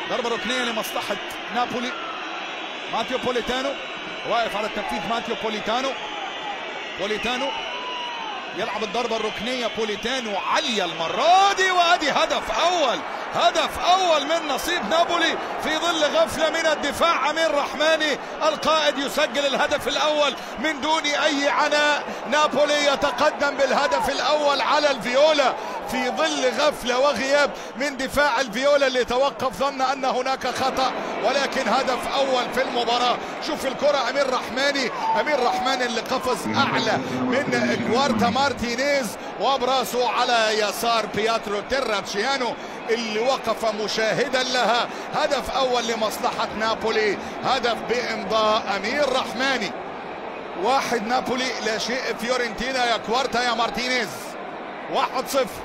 ضربه ركنيه لمصلحه نابولي ماتيو بوليتانو واقف على التنفيذ ماتيو بوليتانو بوليتانو يلعب الضربة الركنية بوليتانو عالية المرة دي وادي هدف أول هدف أول من نصيب نابولي في ظل غفلة من الدفاع أمير رحماني القائد يسجل الهدف الأول من دون أي عناء نابولي يتقدم بالهدف الأول على الفيولا في ظل غفلة وغياب من دفاع الفيولا اللي توقف ظن أن هناك خطأ ولكن هدف أول في المباراة شوف الكرة أمير رحماني أمير رحماني اللي قفز أعلى من كوارتا مارتينيز وبراسه على يسار بياترو تيراتشيانو اللي وقف مشاهدا لها هدف أول لمصلحة نابولي هدف بإمضاء أمير رحماني واحد نابولي لا شيء فيورنتينا يا كوارتا يا مارتينيز واحد صفر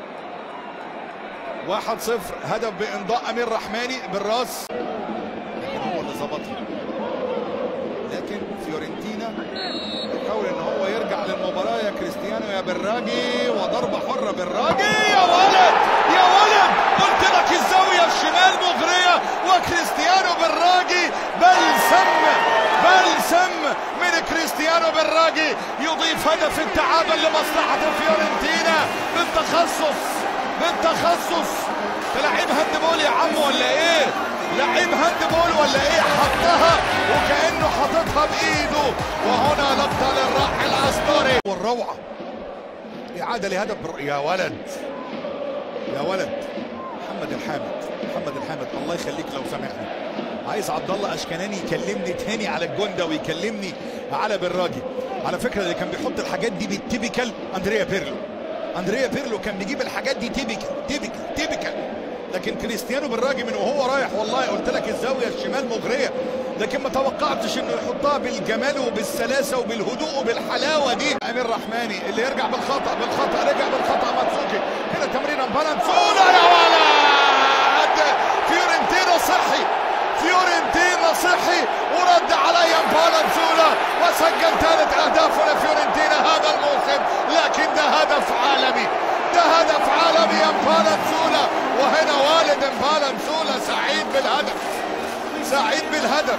واحد صفر هدف بإمضاء أمير رحماني بالراس لكن هو اللي ظبطها لكن فيورنتينا يحاول ان هو يرجع للمباراة يا كريستيانو يا براجي وضربة حرة براجي يا ولد يا ولد قلت لك الزاوية الشمال مغرية وكريستيانو براجي بلسم بلسم من كريستيانو براجي يضيف هدف التعادل لمصلحة فيورنتينا بالتخصص بالتخصص تلعب هاندبول يا عم ولا ايه؟ لعيب هاندبول ولا ايه حطها وكانه حاططها بايده وهنا لقطه للراحل استوري والروعه اعاده لهدف بر... يا ولد يا ولد محمد الحامد محمد الحامد الله يخليك لو سامحني عايز عبد الله اشكناني يكلمني تاني على الجون ده ويكلمني على براجي على فكره اللي كان بيحط الحاجات دي بالتيبيكال اندريا بيرلو اندريا بيرلو كان بيجيب الحاجات دي تيبيكال تيبيكال تيبيكال لكن كريستيانو بالراجي من وهو رايح والله قلت لك الزاويه الشمال مغريه لكن ما توقعتش انه يحطها بالجمال وبالسلاسه وبالهدوء وبالحلاوه دي امير رحماني اللي يرجع بالخطا بالخطا رجع بالخطا ماتسوكي هنا تمريره بالانسولا يا ولد فيورنتينا صحي فيورنتينا صحي ورد علي بالانسولا وسجل ثالث اهدافه لفيورنتينا هذا الموسم لكن ده هدف عالمي ده هدف عالمي يا بالانسولا وهنا والد بالانسولا سعيد بالهدف سعيد بالهدف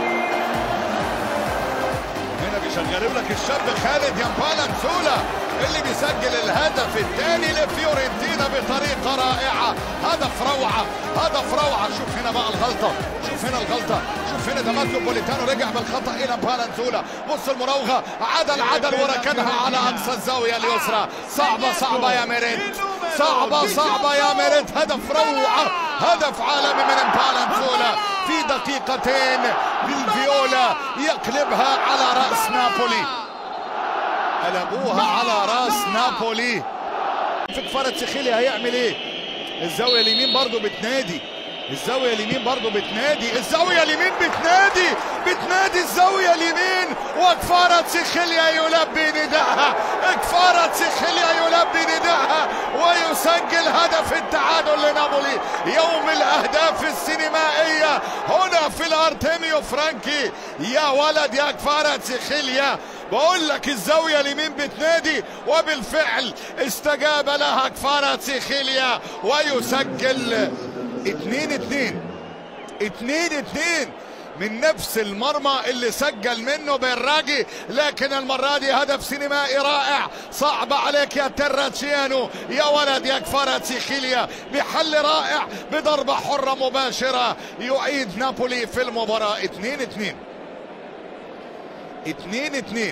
هنا بيشغلوا لك الشاب خالد يامبالانسولا اللي بيسجل الهدف الثاني لفيورنتينا بطريقة رائعة هدف روعة هدف روعة شوف هنا بقى الغلطة شوف هنا الغلطة شوف هنا دماسيو بوليتانو رجع بالخطأ إلى بالانسولا بص المراوغة عدل عدل وركنها على أقصى الزاوية اليسرى صعبة صعبة يا ميريت صعبة صعبة يا ميريت هدف روعة هدف عالمي من بالانسولا في دقيقتين بالفيولا يقلبها على رأس نابولي قلبوها على راس نابولي في كفارة سيخيلي هيعمل ايه الزاوية اليمين برضو بتنادي الزاوية اليمين برضو بتنادي الزاوية اليمين بتنادي بتنادي الزاوية اليمين وكفارة سيخيليا يلبي نداءها كفارة سيخيليا يلبي نداءها ويسجل هدف التعادل لنابولي يوم الأهداف السينمائية هنا في الأرتيميو فرانكي يا ولد يا كفارة سيخيليا بقول لك الزاوية اليمين بتنادي وبالفعل استجاب لها كفارة سيخيليا ويسجل اتنين اتنين اتنين اتنين من نفس المرمى اللي سجل منه بالراجي لكن المرة دي هدف سينمائي رائع صعب عليك يا تراتشيانو يا ولد يا كفارة سيخيليا بحل رائع بضربة حرة مباشرة يعيد نابولي في المباراة اتنين اتنين اتنين اتنين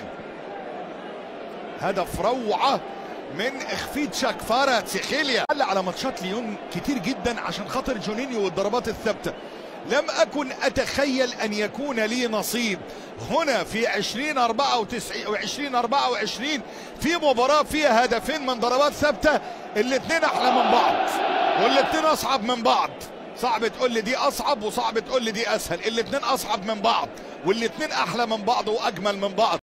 هدف روعة من اخفيتشا كفارة سيخيليا حل على ماتشات ليون كتير جدا عشان خاطر جونينيو والضربات الثابتة لم أكن أتخيل أن يكون لي نصيب هنا في 2094 و 2024 في مباراة فيها هدفين من ضربات ثابتة الاثنين أحلى من بعض والاثنين أصعب من بعض صعب تقول لي دي أصعب وصعب تقول لي دي أسهل الاثنين أصعب من بعض والاثنين أحلى من بعض وأجمل من بعض